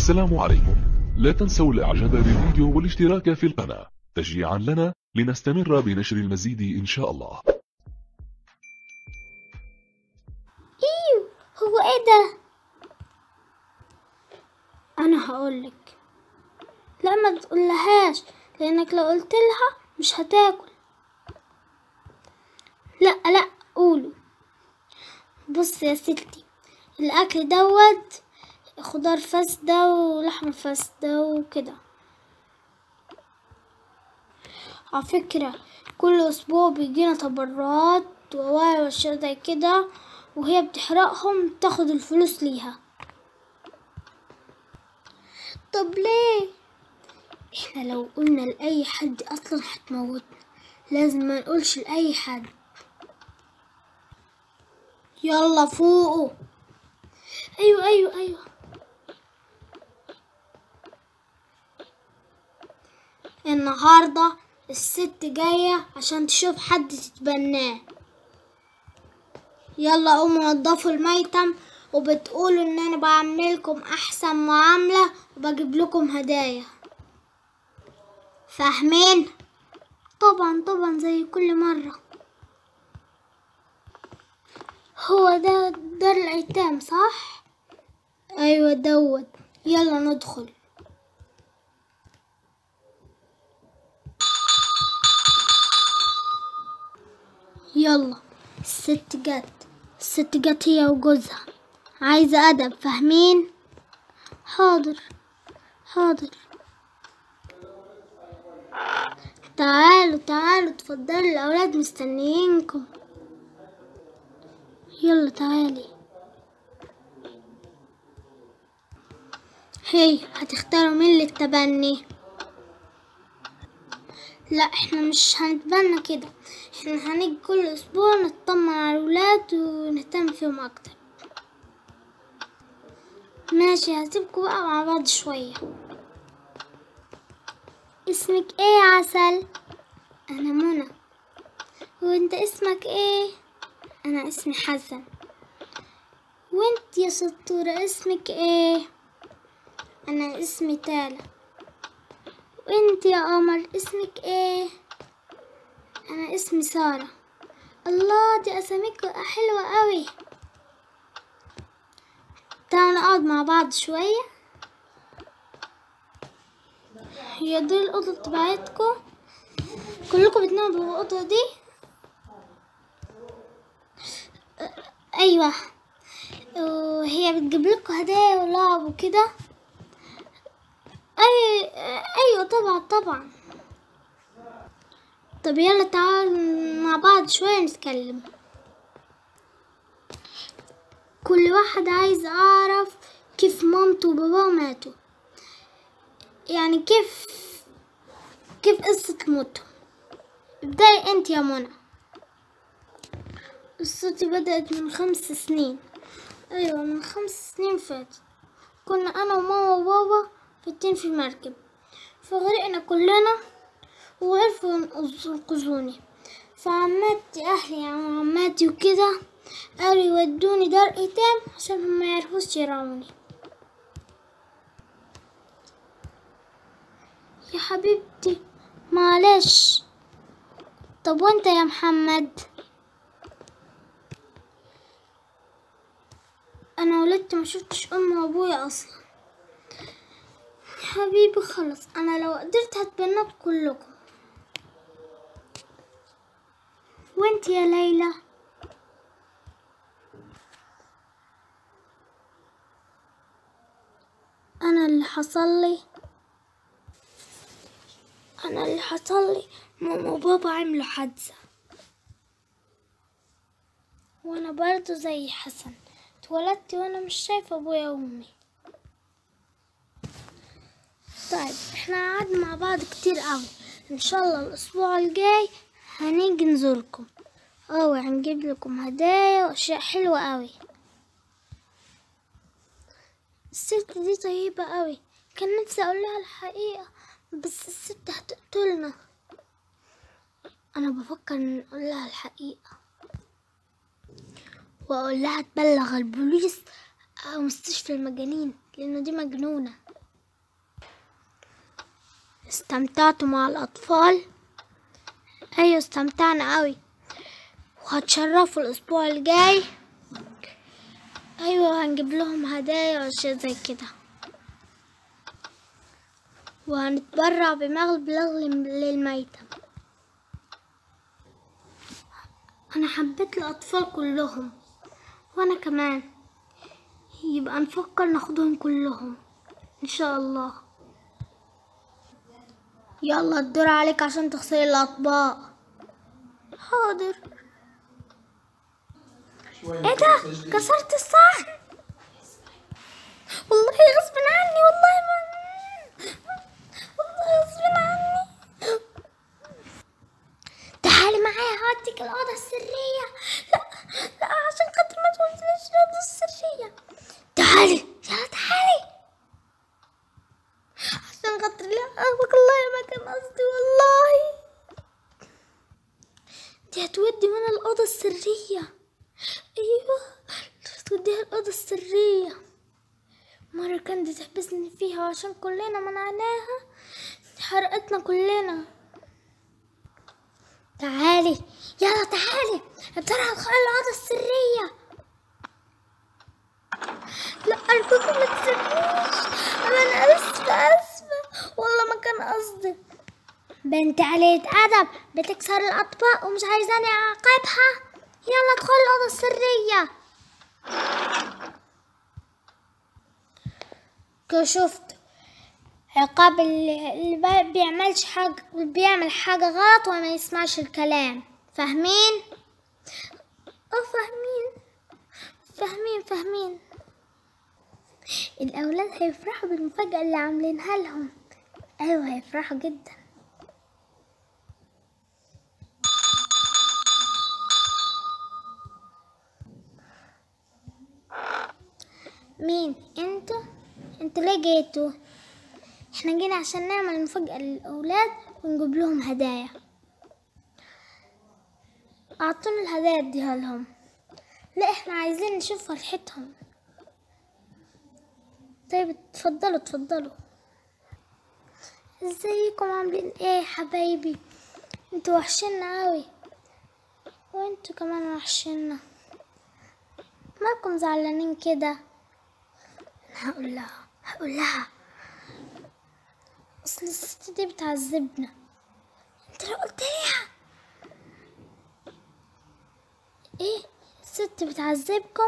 السلام عليكم لا تنسوا الاعجاب بالفيديو والاشتراك في القناة تشجيعا لنا لنستمر بنشر المزيد ان شاء الله ايوه هو ايه ده انا هقولك لا ما تقولهاش لانك لو قلت لها مش هتاكل لا لا قولوا بص يا ستي الاكل دوت خضار فاسدة ولحمة فاسدة وكده على فكرة كل أسبوع بيجينا تبرعات وأواعي وأشياء زي كده وهي بتحرقهم تاخد الفلوس ليها طب ليه؟ احنا لو قلنا لأي حد أصلا هتموتنا لازم ما نقولش لأي حد يلا فوقوا أيوة أيوة أيوة النهاردة الست جاية عشان تشوف حد تتبناه يلا قوموا نضفوا الميتم وبتقولوا ان انا بعملكم احسن معاملة وبجيب لكم هدايا فاهمين طبعا طبعا زي كل مرة هو ده دار الايتام صح ايوه دوت يلا ندخل يلا الست جت الست جت هي وجوزها عايزة أدب فاهمين حاضر حاضر تعالوا تعالوا اتفضلوا الأولاد مستنيينكم يلا تعالي هي هتختاروا مين للتبني لا احنا مش هنتبنى كده احنا هنيجي كل اسبوع نطمن على الولاد ونهتم فيهم اكتر ماشي هسيبكوا بقى مع بعض شوية اسمك ايه يا عسل انا منى وانت اسمك ايه انا اسمي حسن وانت يا شطورة اسمك ايه انا اسمي تالا وانت يا قمر اسمك ايه انا اسمي سارة الله دي اساميك حلوة قوي تعالوا نقعد مع بعض شوية هي دي الأوضة بتاعتكم كلكم بتناموا بالأوضة دي أيوة وهي بتجيب لكم هدايا ولعب وكده أي أيوة طبعا طبعا طب يلا تعالوا مع بعض شوية نتكلم كل واحد عايز أعرف كيف مامته وباباه ماتوا يعني كيف كيف قصة موتهم ابدأي انت يا منى قصتي بدأت من خمس سنين أيوة من خمس سنين فاتت كنا أنا وماما وبابا فاتين في مركب فغرقنا كلنا وعرفوا ينقذوني فعماتي أهلي يعني عماتي وكده قالوا يودوني دار ايتام عشان هم ما يعرفوش يراوني يا حبيبتي معلش طب وانت يا محمد انا ولدت ما شفتش امي وابويا اصلا حبيبي خلص انا لو قدرت هتبناكم كلكم وانت يا ليلى انا اللي حصل لي انا اللي حصل لي ماما وبابا عملوا حادثة وانا برضو زي حسن اتولدت وانا مش شايفة ابويا وامي طيب احنا قعدنا مع بعض كتير قوي ان شاء الله الاسبوع الجاي هنيجي نزوركم اه هنجيب لكم هدايا واشياء حلوة قوي الست دي طيبة قوي كان نفسي اقول لها الحقيقة بس الست هتقتلنا انا بفكر نقول لها الحقيقة واقول لها تبلغ البوليس او مستشفى المجانين لانه دي مجنونة استمتعتوا مع الأطفال أيوة استمتعنا أوي وهتشرفوا الأسبوع الجاي أيوة هنجيب لهم هدايا وأشياء زي كده وهنتبرع بمبلغ للميتة أنا حبيت الأطفال كلهم وأنا كمان يبقى نفكر ناخدهم كلهم إن شاء الله يلا الدور عليك عشان تغسلي الأطباق حاضر ايه ده كسرت الصحن والله غصب عني والله ما والله غصب عني تعالي معايا هوديك الأوضة السرية لا لا عشان خاطر ما تودينيش الأوضة السرية تعالي يلا تعالي عشان خاطر لا والله ما كان قصدي والله دي هتودي وانا الأوضة السرية أيوة توديها الأوضة السرية مرة كانت تحبسني فيها عشان كلنا منعناها حرقتنا كلنا تعالي يلا تعالي بسرعة ادخلي الأوضة السرية لا أرجوكم ما تسيبنيش أنا آسفة آسفة والله ما كان قصدي بنت علية أدب بتكسر الأطباق ومش عايزاني أعاقبها يلا ادخل الأوضة السرية كده شفت عقاب اللي اللي ما بيعملش حاجة بيعمل حاجة غلط وما يسمعش الكلام فاهمين؟ اه فاهمين فاهمين فاهمين الأولاد هيفرحوا بالمفاجأة اللي عاملينها لهم أيوة هيفرحوا جدا مين انتوا انتوا ليه جيتوا احنا جينا عشان نعمل مفاجأة للأولاد ونجيب لهم هدايا أعطونا الهدايا اديها لهم لا احنا عايزين نشوف فرحتهم طيب اتفضلوا اتفضلوا ازيكم عاملين ايه يا حبايبي انتوا وحشنا اوي وانتوا كمان وحشنا مالكم زعلانين كده انا هقول لها هقول لها اصل الست دي بتعذبنا انت لو قلت لها ايه الست بتعذبكم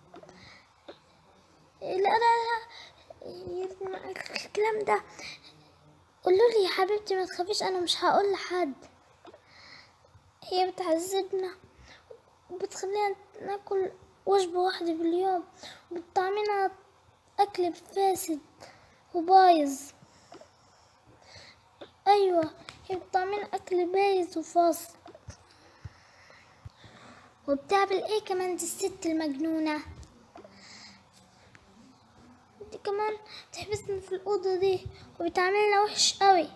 لا لا لا الكلام ده قولوا لي يا حبيبتي ما تخافيش انا مش هقول لحد هي بتعذبنا وبتخلينا ناكل وجبة واحدة باليوم وبتطعمنا أكل فاسد وبايظ أيوة هي بتطعمنا أكل بايظ وفاصل وبتعمل ايه كمان دي الست المجنونة دي كمان تحبسنا في الأوضة دي وبتعملنا وحش قوي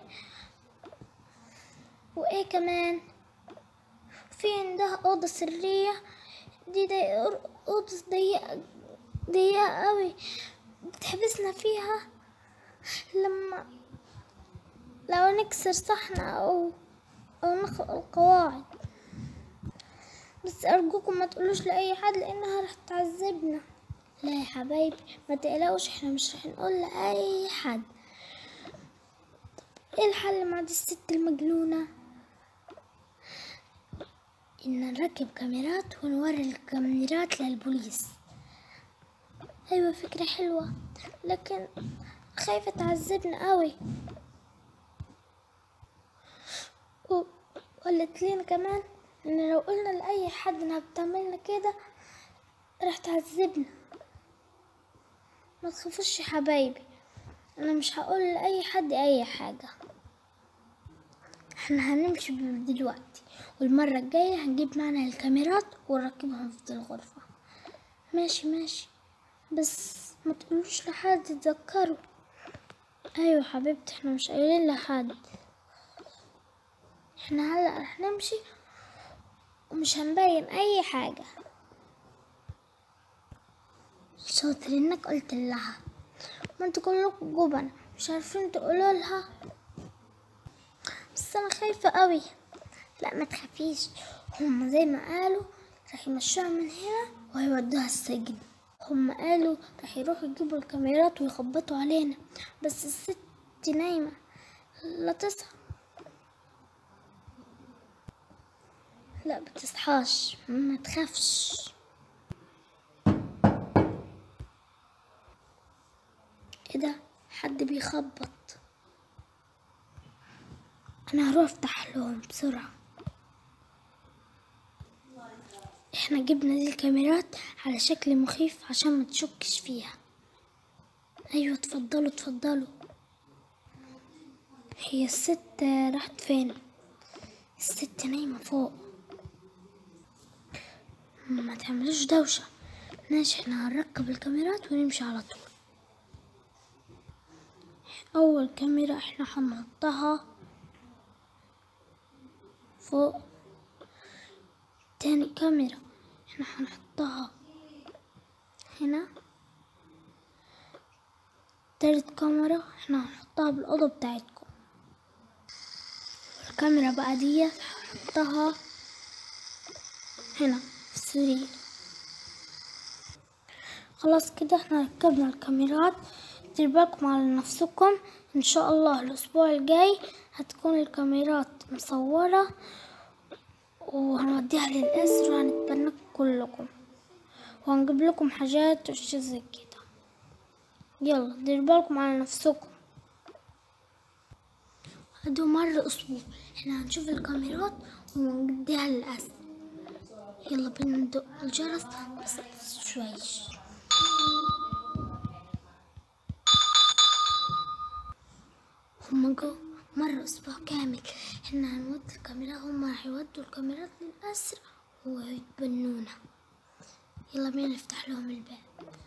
وايه كمان في عندها أوضة سرية دي, دي أوضة ضيقة ضيقة قوي بتحبسنا فيها لما لو نكسر صحن أو أو نخلق القواعد بس أرجوكم ما تقولوش لأي حد لأنها راح تعذبنا لا يا حبايبي ما تقلقوش احنا مش راح نقول لأي حد طب ايه الحل مع دي الست المجنونة إن نركب كاميرات ونوري الكاميرات للبوليس أيوة فكرة حلوة لكن خايفة تعذبنا قوي و- وقالت لنا كمان ان لو قلنا لاي حد انها بتعملنا كده راح تعذبنا ما تخافوش يا حبايبي انا مش هقول لاي حد اي حاجه احنا هنمشي دلوقتي والمره الجايه هنجيب معنا الكاميرات ونركبهم في الغرفه ماشي ماشي بس ما تقولوش لحد تذكروا ايوه حبيبتي احنا مش قايلين لحد احنا هلا رح نمشي ومش هنبين اي حاجة شاطر انك قلت لها ما انتوا كلكم جبن مش عارفين تقولوا لها بس انا خايفة قوي لا ما تخافيش هم زي ما قالوا راح يمشوها من هنا وهيودوها السجن هم قالوا راح يروحوا يجيبوا الكاميرات ويخبطوا علينا بس الست نايمة لا تصحى لا بتصحاش ما تخافش ايه ده حد بيخبط انا هروح افتح لهم بسرعة احنا جبنا دي الكاميرات على شكل مخيف عشان ما تشكش فيها ايوه اتفضلوا اتفضلوا هي الست راحت فين الست نايمة فوق ما تعملوش دوشة ماشي احنا هنركب الكاميرات ونمشي على طول اول كاميرا احنا هنحطها فوق تاني كاميرا احنا هنحطها هنا تالت كاميرا احنا هنحطها بالأوضة بتاعتكم الكاميرا بقى دي هنحطها هنا في السرير خلاص كده احنا ركبنا الكاميرات دير بالكم على نفسكم ان شاء الله الاسبوع الجاي هتكون الكاميرات مصورة وهنوديها للأسر وهنتبناكم كلكم وهنجيب لكم حاجات واشياء زي كده يلا دير بالكم على نفسكم هدو مرة أسبوع احنا هنشوف الكاميرات ونديها للأسر يلا بينا ندق الجرس بس شويش هما جو مرة أسبوع كامل احنا هنودي الكاميرا هما راح يودوا الكاميرات للأسر ويتبنونا يلا بينا نفتح لهم الباب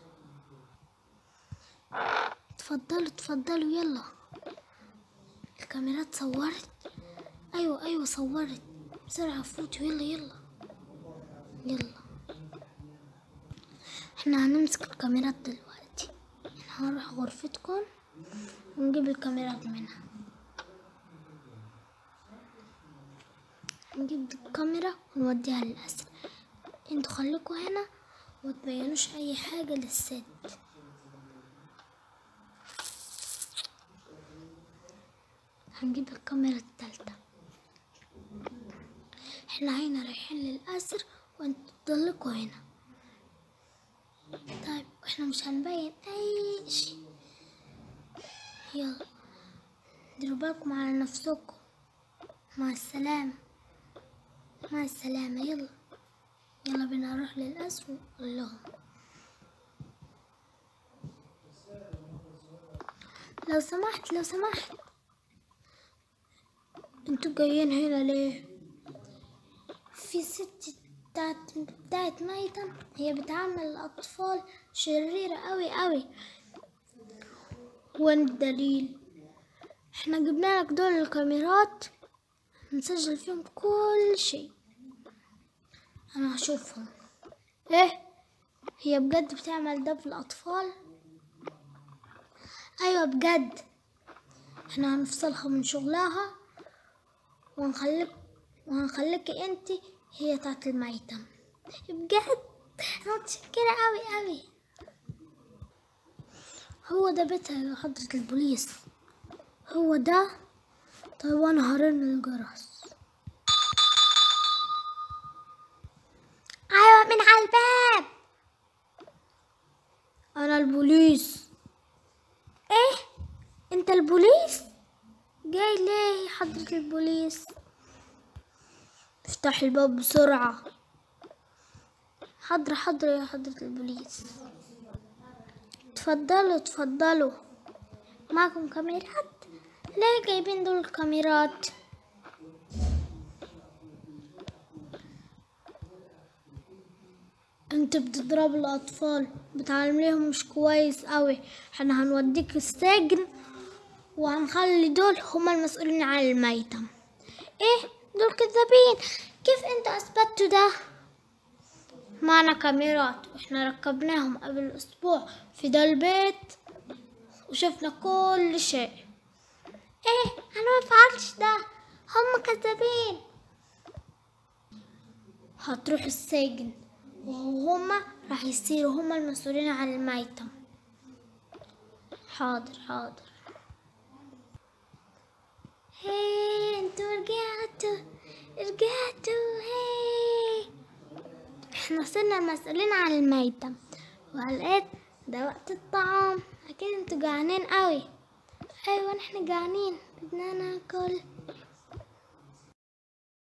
تفضلوا تفضلوا يلا الكاميرات صورت أيوة أيوة صورت بسرعة فوتوا يلا يلا يلا احنا هنمسك الكاميرات دلوقتي احنا هنروح غرفتكم ونجيب الكاميرات منها نجيب الكاميرا ونوديها للأسر انتوا خليكوا هنا ومتبينوش اي حاجة للست هنجيب الكاميرا التالتة احنا هنا رايحين للأسر وانتوا تضلكوا هنا طيب احنا مش هنبين اي شي يلا ديروا بالكم على نفسكم مع السلامة مع السلامة يلا يلا بينا نروح للأسر ونقول لهم لو سمحت لو سمحت انتوا جايين هنا ليه في ست بتاعت بتاعت ميتة هي بتعامل الأطفال شريرة أوي أوي وين الدليل احنا جبنا لك دول الكاميرات نسجل فيهم كل شيء انا هشوفهم ايه هي بجد بتعمل ده في الاطفال ايوه بجد احنا هنفصلها من شغلها ونخليك وهنخليكي انت هي بتاعت الميتم بجد انا متشكرة اوي اوي هو ده بيتها يا حضرة البوليس هو ده طيب وانا هرن الجرس ايوه من على الباب انا البوليس ايه انت البوليس جاي ليه يا حضرة البوليس افتح الباب بسرعة حضرة حضرة يا حضرة البوليس تفضلوا تفضلوا معكم كاميرات ليه جايبين دول الكاميرات انت بتضرب الاطفال بتعلميهم مش كويس قوي احنا هنوديك السجن وهنخلي دول هما المسؤولين عن الميتم ايه دول كذابين كيف انت اثبتوا ده معنا كاميرات واحنا ركبناهم قبل اسبوع في ده البيت وشفنا كل شيء ايه انا ما فعلتش ده هم كذابين هتروح السجن وهما راح يصيروا هما المسؤولين عن الميتم حاضر حاضر هي انتوا رجعتوا رجعتوا هي احنا صرنا مسؤولين عن الميتم وقلقت ده وقت الطعام اكيد انتوا جعانين قوي ايوه احنا جعانين بدنا ناكل